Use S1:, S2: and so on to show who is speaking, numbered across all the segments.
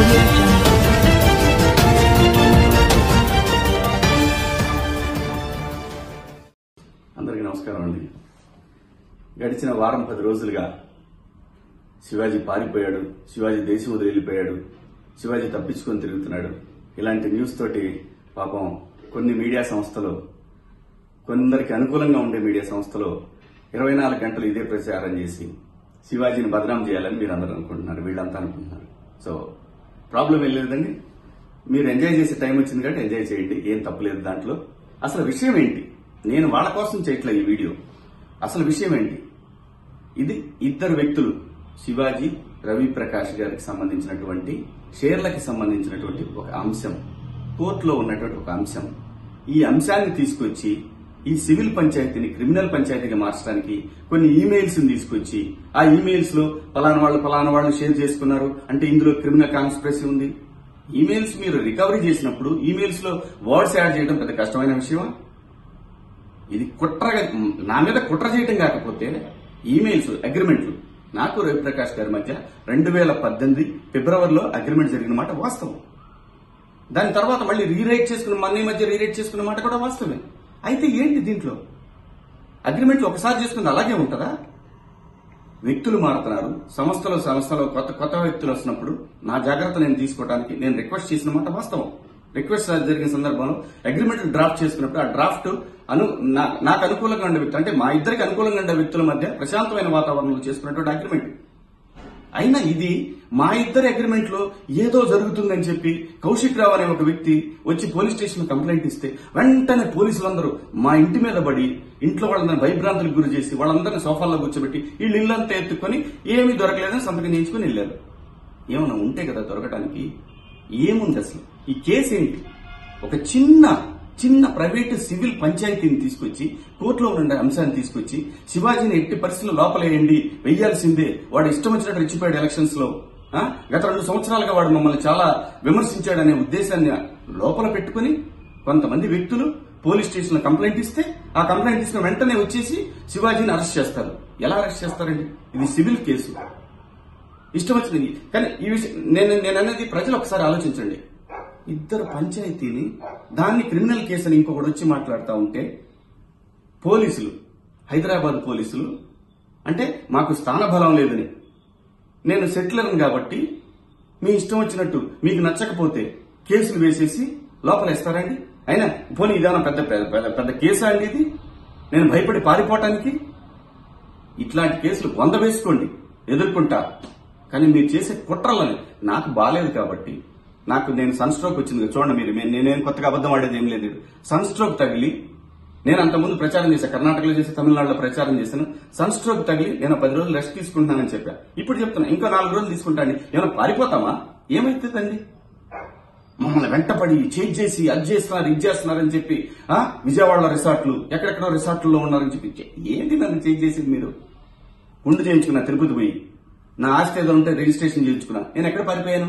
S1: audio jungle.
S2: అందరికీ నమస్కారం అండి గడిచిన వారం పది రోజులుగా శివాజీ పారిపోయాడు శివాజీ దేశం వదిలి వెళ్ళిపోయాడు శివాజీ తప్పించుకొని తిరుగుతున్నాడు ఇలాంటి న్యూస్ తోటి పాపం కొన్ని మీడియా సంస్థలు కొందరికి అనుకూలంగా ఉండే మీడియా సంస్థలు ఇరవై నాలుగు గంటలు ఇదే ప్రచారం చేసి శివాజీని బదనాం చేయాలని మీరు అందరూ అనుకుంటున్నారు వీళ్ళంతా అనుకుంటున్నారు సో ప్రాబ్లం ఏం లేదండి మీరు ఎంజాయ్ చేసే టైం వచ్చింది కాబట్టి ఎంజాయ్ చేయండి ఏం తప్పులేదు దాంట్లో అసలు విషయం ఏంటి నేను వాళ్ళ కోసం చేయట్లే ఈ వీడియో అసలు విషయం ఏంటి ఇది ఇద్దరు వ్యక్తులు శివాజీ రవి ప్రకాష్ గారికి సంబంధించినటువంటి షేర్లకి సంబంధించినటువంటి ఒక అంశం కోర్టులో ఉన్నటువంటి ఒక అంశం ఈ అంశాన్ని తీసుకొచ్చి ఈ సివిల్ పంచాయతీని క్రిమినల్ పంచాయతీగా మార్చడానికి కొన్ని ఈమెయిల్స్ తీసుకొచ్చి ఆ ఈమెయిల్స్ లో పలానా వాళ్ళు పలానా వాళ్ళు షేర్ చేసుకున్నారు అంటే ఇందులో క్రిమినల్ కాన్స్పిరసీ ఉంది ఈమెయిల్స్ మీరు రికవరీ చేసినప్పుడు ఈమెయిల్స్ లో వర్డ్స్ యాడ్ చేయడం పెద్ద కష్టమైన విషయమా ఇది కుట్రగా నా మీద కుట్ర చేయటం కాకపోతే ఈమెయిల్స్ అగ్రిమెంట్లు నాకు రవిప్రకాష్ గారి మధ్య రెండు వేల పద్దెనిమిది ఫిబ్రవరిలో అగ్రిమెంట్ జరిగిన మాట వాస్తవం దాని తర్వాత మళ్ళీ రీరైట్ చేసుకున్న మన ఈ మధ్య రీరైట్ చేసుకున్న మాట కూడా వాస్తవమే అయితే ఏంటి దీంట్లో అగ్రిమెంట్లు ఒకసారి చేసుకుంది అలాగే ఉంటుందా వ్యక్తులు మారుతున్నారు సంస్థలో సంస్థలో కొత్త కొత్త వ్యక్తులు వస్తున్నప్పుడు నా జాగ్రత్త నేను తీసుకోవడానికి నేను రిక్వెస్ట్ చేసిన మాట వాస్తవం రిక్వెస్ట్ జరిగిన సందర్భంలో అగ్రిమెంట్ డ్రాఫ్ట్ చేసుకున్నప్పుడు ఆ డ్రాఫ్ట్ అను నా- నాకు అనుకూలంగా ఉండే వ్యక్తులు అంటే మా ఇద్దరికి అనుకూలంగా ఉండే వ్యక్తుల మధ్య ప్రశాంతమైన వాతావరణంలో చేసుకున్నటువంటి అగ్రిమెంట్ అయినా ఇది మా ఇద్దరి అగ్రిమెంట్ లో ఏదో జరుగుతుందని చెప్పి కౌశిక్ రావు అనే ఒక వ్యక్తి వచ్చి పోలీస్ స్టేషన్ కంప్లైంట్ ఇస్తే వెంటనే పోలీసులందరూ మా ఇంటి మీద పడి ఇంట్లో వాళ్ళందరినీ భయభ్రాంతులకు గురి చేసి వాళ్ళందరినీ సోఫాల్లో కూర్చోబెట్టి వీళ్ళు ఇల్లంతా ఎత్తుకొని ఏమీ దొరకలేదని సంతకం చేయించుకుని వెళ్ళారు ఏమన్నా ఉంటే కదా దొరకడానికి ఏముంది అసలు ఈ కేసు ఏంటి ఒక చిన్న చిన్న ప్రైవేటు సివిల్ పంచాయతీని తీసుకొచ్చి కోర్టులో ఉండే అంశాన్ని తీసుకొచ్చి శివాజీని ఎట్టి పరిస్థితుల్లో లోపలేయండి వెయ్యాల్సిందే వాడు ఇష్టం వచ్చినట్టు రెచ్చిపోయాడు ఎలక్షన్స్ లో ఆ? గత రెండు సంవత్సరాలుగా వాడు మమ్మల్ని చాలా విమర్శించాడనే ఉద్దేశాన్ని లోపల పెట్టుకుని కొంతమంది వ్యక్తులు పోలీస్ స్టేషన్ లో కంప్లైంట్ ఇస్తే ఆ కంప్లైంట్ తీసుకుని వెంటనే వచ్చేసి శివాజీని అరెస్ట్ చేస్తారు ఎలా అరెస్ట్ చేస్తారండి ఇది సివిల్ కేసు ఇష్టం వచ్చింది కానీ ఈ విషయం నేను నేను అనేది ప్రజలు ఒకసారి ఆలోచించండి ఇద్దరు పంచాయతీని దాన్ని క్రిమినల్ కేసు అని ఇంకొకటి వచ్చి మాట్లాడుతూ ఉంటే పోలీసులు హైదరాబాద్ పోలీసులు అంటే మాకు స్థానబలం లేదని నేను సెటిలర్ని కాబట్టి మీ ఇష్టం వచ్చినట్టు మీకు నచ్చకపోతే కేసులు వేసేసి లోపలేస్తారండి అయినా పోనీ ఇదేమన్నా పెద్ద పెద్ద పెద్ద- పెద్ద కేసా అండి ఇది నేను భయపడి పారిపోవటానికి ఇట్లాంటి కేసులు వంద వేసుకోండి ఎదుర్కొంటా కానీ మీరు చేసే కుట్రలని నాకు బాలేదు కాబట్టి నాకు నేను సన్ స్ట్రోక్ వచ్చింది కదా, చూడండి మీరు నేను- నేనేం కొత్తగా అబద్ధం ఆడేది ఏం లేదు సన్ స్ట్రోక్ తగిలి నేను అంతకుముందు ప్రచారం చేశాను కర్ణాటకలో చేసి తమిళనాడులో ప్రచారం చేశాను సన్ స్ట్రోక్ తగిలి నేను పది రోజులు రెస్ట్ తీసుకుంటున్నానని చెప్పా ఇప్పుడు చెప్తున్నా ఇంకో నాలుగు రోజులు తీసుకుంటాను ఏమైనా పారిపోతామా ఏమైతుందండి మమ్మల్ని వెంటపడి చేంజ్ చేసి అది చేస్తున్నారు ఇది చేస్తున్నారని చెప్పి ఆ విజయవాడలో రిసార్ట్లు ఎక్కడెక్కడో రిసార్ట్లో ఉన్నారని చెప్పి చే- ఏంటి నన్ను చేంజ్ చేసింది మీరు గుండు చేయించుకున్నా తిరుపతి పోయి నా ఆస్తి ఏదో ఉంటే రిజిస్ట్రేషన్ చేయించుకున్నా నేను ఎక్కడ పారిపోయాను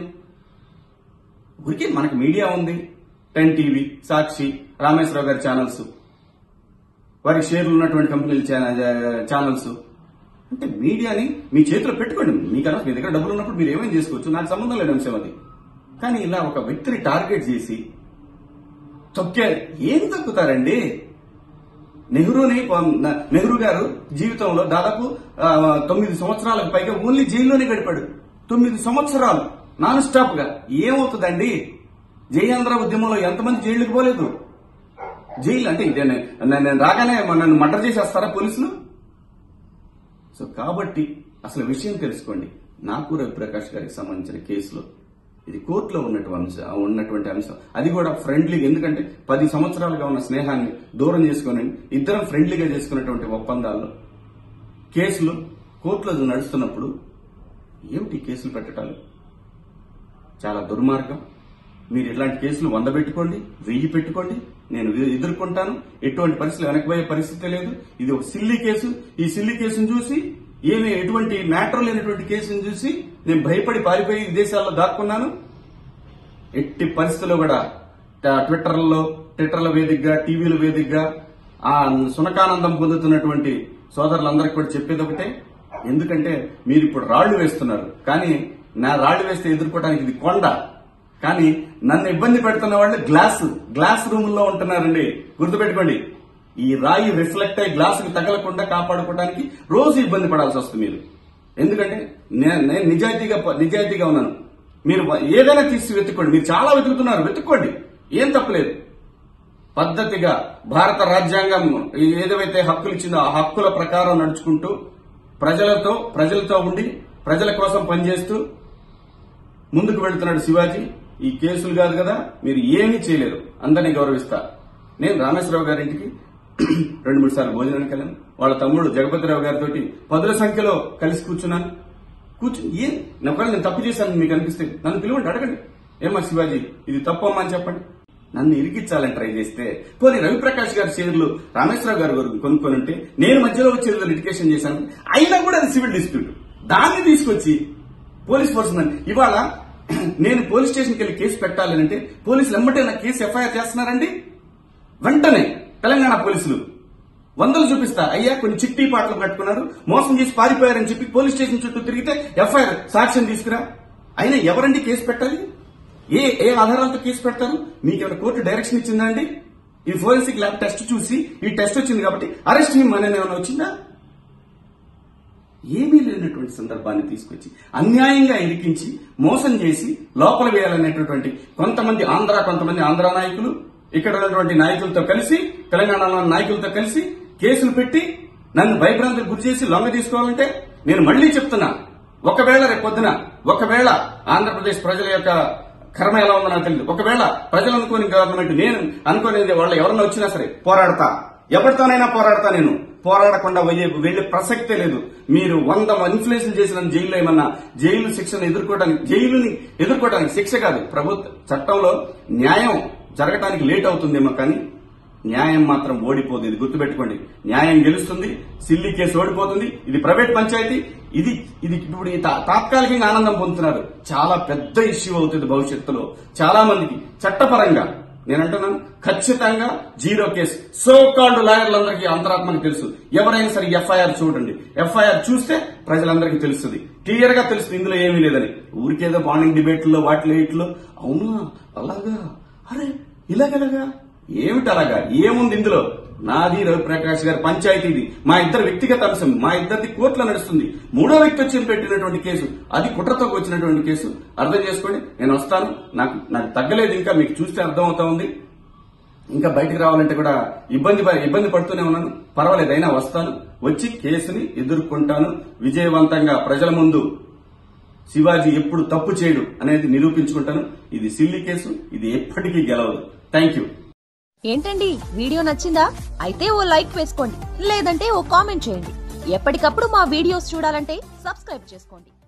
S2: ఊరికే మనకి మీడియా ఉంది టెన్ టీవీ సాక్షి రామేశ్వరరావు గారి ఛానల్స్ వారికి షేర్లు ఉన్నటువంటి కంపెనీల ఛా- ఛానల్స్ అంటే మీడియాని మీ చేతిలో పెట్టుకోండి మీకు అలా మీ దగ్గర డబ్బులు ఉన్నప్పుడు మీరు ఏమేం చేసుకోవచ్చు నాకు సంబంధం లేని అంశం అది కానీ ఇలా ఒక వ్యక్తిని టార్గెట్ చేసి తొక్కే ఏం తొక్కుతారండి నెహ్రూని పం- న- నెహ్రూ గారు జీవితంలో దాదాపు ఆ, తొమ్మిది సంవత్సరాలకు పైగా ఓన్లీ జైల్లోనే గడిపాడు తొమ్మిది సంవత్సరాలు నాన్ స్టాప్ గా ఏమవుతుందండి జయాంధ్ర ఉద్యమంలో ఎంతమంది జైలుకి పోలేదు జైలు అంటే ఇదే నే- నేను నేను రాగానే నన్ను మర్డర్ చేసేస్తారా పోలీసులు సో కాబట్టి అసలు విషయం తెలుసుకోండి నాకు రవిప్రకాష్ గారికి సంబంధించిన కేసులో ఇది కోర్టులో ఉన్నటువంటి అంశం ఉన్నటువంటి అంశం అది కూడా ఫ్రెండ్లీగా ఎందుకంటే పది సంవత్సరాలుగా ఉన్న స్నేహాన్ని దూరం చేసుకొని ఇద్దరం ఫ్రెండ్లీగా చేసుకున్నటువంటి ఒప్పందాల్లో కేసులు కోర్టులో నడుస్తున్నప్పుడు ఏమిటి ఈ కేసులు పెట్టడాలు చాలా దుర్మార్గం మీరు ఇట్లాంటి కేసులు వంద పెట్టుకోండి వెయ్యి పెట్టుకోండి నేను ఎ- ఎదుర్కొంటాను ఎటువంటి పరిస్థితులు వెనకపోయే పరిస్థితి లేదు ఇది ఒక సిల్లీ కేసు ఈ సిల్లీ కేసును చూసి ఏమి ఎటువంటి మ్యాటర్ లేనటువంటి కేసును చూసి నేను భయపడి పారిపోయి విదేశాల్లో దాక్కున్నాను ఎట్టి పరిస్థితుల్లో కూడా ట- ట్విట్టర్లో ట్విట్టర్ల వేదికగా టీవీల వేదికగా ఆ సునకానందం పొందుతున్నటువంటి సోదరులందరికీ కూడా చెప్పేది ఒకటే ఎందుకంటే మీరు ఇప్పుడు రాళ్లు వేస్తున్నారు కానీ నా రాళ్ళు వేస్తే ఎదుర్కోవడానికి ఇది కొండ కానీ నన్ను ఇబ్బంది పెడుతున్న వాళ్ళు గ్లాస్ గ్లాస్ రూమ్ లో ఉంటున్నారండి గుర్తుపెట్టుకోండి ఈ రాయి రిఫ్లెక్ట్ అయ్యి గ్లాసుకి తగలకుండా కాపాడుకోవడానికి రోజు ఇబ్బంది పడాల్సి వస్తుంది మీరు ఎందుకంటే నే- నేను నిజాయితీగా నిజాయితీగా ఉన్నాను మీరు ఏదైనా తీసి వెతుక్కోండి మీరు చాలా వెతుకుతున్నారు వెతుక్కోండి ఏం తప్పలేదు పద్ధతిగా భారత రాజ్యాంగం ఏదైతే హక్కులు ఇచ్చిందో ఆ హక్కుల ప్రకారం నడుచుకుంటూ ప్రజలతో ప్రజలతో ఉండి ప్రజల కోసం పనిచేస్తూ ముందుకు వెళ్తున్నాడు శివాజీ ఈ కేసులు కాదు కదా మీరు ఏమీ చేయలేరు అందరినీ గౌరవిస్తా నేను రామేశ్వరరావు గారింటికి రెండు మూడు సార్లు భోజనానికి వెళ్ళాను వాళ్ళ తమ్ముడు జగపతిరావు గారితో పదుల సంఖ్యలో కలిసి కూర్చున్నాను కూర్చుని ఏ ఒకవేళ నేను తప్పు చేశాను మీకు అనిపిస్తే నన్ను పిలవండి అడగండి ఏమా శివాజీ ఇది తప్పు అమ్మా అని చెప్పండి నన్ను ఇరికించాలని ట్రై చేస్తే పోనీ రవిప్రకాష్ గారి షేర్లు రామేశ్వరరావు గారి వరకు కొనుక్కొని ఉంటే నేను మధ్యలో వచ్చి ఏదో లిటికేషన్ చేశాను అయినా కూడా అది సివిల్ డిస్ప్యూట్ దాన్ని తీసుకొచ్చి పోలీస్ పర్సన్ అని ఇవాళ నేను పోలీస్ స్టేషన్కి వెళ్ళి కేసు పెట్టాలి అంటే పోలీసులు ఎమ్మటే నా కేసు ఎఫ్ఐఆర్ చేస్తున్నారండి వెంటనే తెలంగాణ పోలీసులు వందలు చూపిస్తా అయ్యా కొన్ని చిట్టి పాటలు కట్టుకున్నారు మోసం చేసి పారిపోయారని చెప్పి పోలీస్ స్టేషన్ చుట్టూ తిరిగితే ఎఫ్ఐఆర్ సాక్ష్యం తీసుకురా అయినా ఎవరండి కేసు పెట్టాలి ఏ ఏ ఆధారాలతో కేసు పెడతారు మీకు ఏమైనా కోర్టు డైరెక్షన్ ఇచ్చిందా అండి ఈ ఫోరెన్సిక్ ల్యాబ్ టెస్ట్ చూసి ఈ టెస్ట్ వచ్చింది కాబట్టి అరెస్ట్ అనేది ఏమైనా వచ్చిందా ఏమీ లేనటువంటి సందర్భాన్ని తీసుకొచ్చి అన్యాయంగా ఇరికించి మోసం చేసి లోపల వేయాలనేటటువంటి కొంతమంది ఆంధ్ర కొంతమంది ఆంధ్ర నాయకులు ఇక్కడ ఉన్నటువంటి నాయకులతో కలిసి తెలంగాణలో ఉన్న నాయకులతో కలిసి కేసులు పెట్టి నన్ను భయభ్రాంతికి గురి చేసి లొంగ తీసుకోవాలంటే నేను మళ్లీ చెప్తున్నా ఒకవేళ రేపు పొద్దున ఒకవేళ ఆంధ్రప్రదేశ్ ప్రజల యొక్క కర్మ ఎలా ఉందో నాకు తెలియదు ఒకవేళ ప్రజలు అనుకోని గవర్నమెంట్ నేను అనుకోనేది వాళ్ళు ఎవరన్నా వచ్చినా సరే పోరాడతా ఎవరితోనైనా పోరాడతా నేను పోరాడకుండా వెయ్యే వెళ్లే ప్రసక్తే లేదు మీరు వంద ఇన్ఫ్లుయెన్స్ చేసిన జైల్లో ఏమన్నా జైలు శిక్షను ఎదుర్కోవడానికి జైలుని ఎదుర్కోవడానికి శిక్ష కాదు ప్రభుత్వ చట్టంలో న్యాయం జరగడానికి లేట్ అవుతుందేమో కానీ న్యాయం మాత్రం ఓడిపోదు ఇది గుర్తుపెట్టుకోండి న్యాయం గెలుస్తుంది సిల్లి కేసు ఓడిపోతుంది ఇది ప్రైవేట్ పంచాయతీ ఇది ఇది ఇప్పుడు ఈ తా- తాత్కాలికంగా ఆనందం పొందుతున్నారు చాలా పెద్ద ఇష్యూ అవుతుంది భవిష్యత్తులో చాలా మందికి చట్టపరంగా నేను అంటున్నాను ఖచ్చితంగా జీరో కేసు సో కాల్డ్ లాయర్లందరికీ అంతరాత్మకి తెలుసు ఎవరైనా సరే ఎఫ్ఐఆర్ చూడండి ఎఫ్ఐఆర్ చూస్తే ప్రజలందరికీ తెలుస్తుంది క్లియర్ గా తెలుస్తుంది ఇందులో ఏమీ లేదని ఊరికేదో మార్నింగ్ డిబేట్లో వాటిలో వీటిలో అవునా అలాగా అరే ఇలాగలాగా ఏమిటి అలాగా ఏముంది ఇందులో నాది రవిప్రకాష్ గారి పంచాయతీది మా ఇద్దరు వ్యక్తిగత అంశం మా ఇద్దరిది కోర్టులో నడుస్తుంది మూడో వ్యక్తి వచ్చి పెట్టినటువంటి కేసు అది కుట్రతో వచ్చినటువంటి కేసు అర్థం చేసుకోండి నేను వస్తాను నాకు నాకు తగ్గలేదు ఇంకా మీకు చూస్తే అర్థం అవుతా ఉంది ఇంకా బయటికి రావాలంటే కూడా ఇబ్బంది ప- ఇబ్బంది పడుతూనే ఉన్నాను పర్వాలేదు అయినా వస్తాను వచ్చి కేసుని ఎదుర్కొంటాను విజయవంతంగా ప్రజల ముందు శివాజీ ఎప్పుడు తప్పు చేయడు అనేది నిరూపించుకుంటాను ఇది సిల్లి కేసు ఇది ఎప్పటికీ గెలవదు థ్యాంక్ యూ
S1: ఏంటండి వీడియో నచ్చిందా అయితే ఓ లైక్ వేసుకోండి లేదంటే ఓ కామెంట్ చేయండి ఎప్పటికప్పుడు మా వీడియోస్ చూడాలంటే సబ్స్క్రైబ్ చేసుకోండి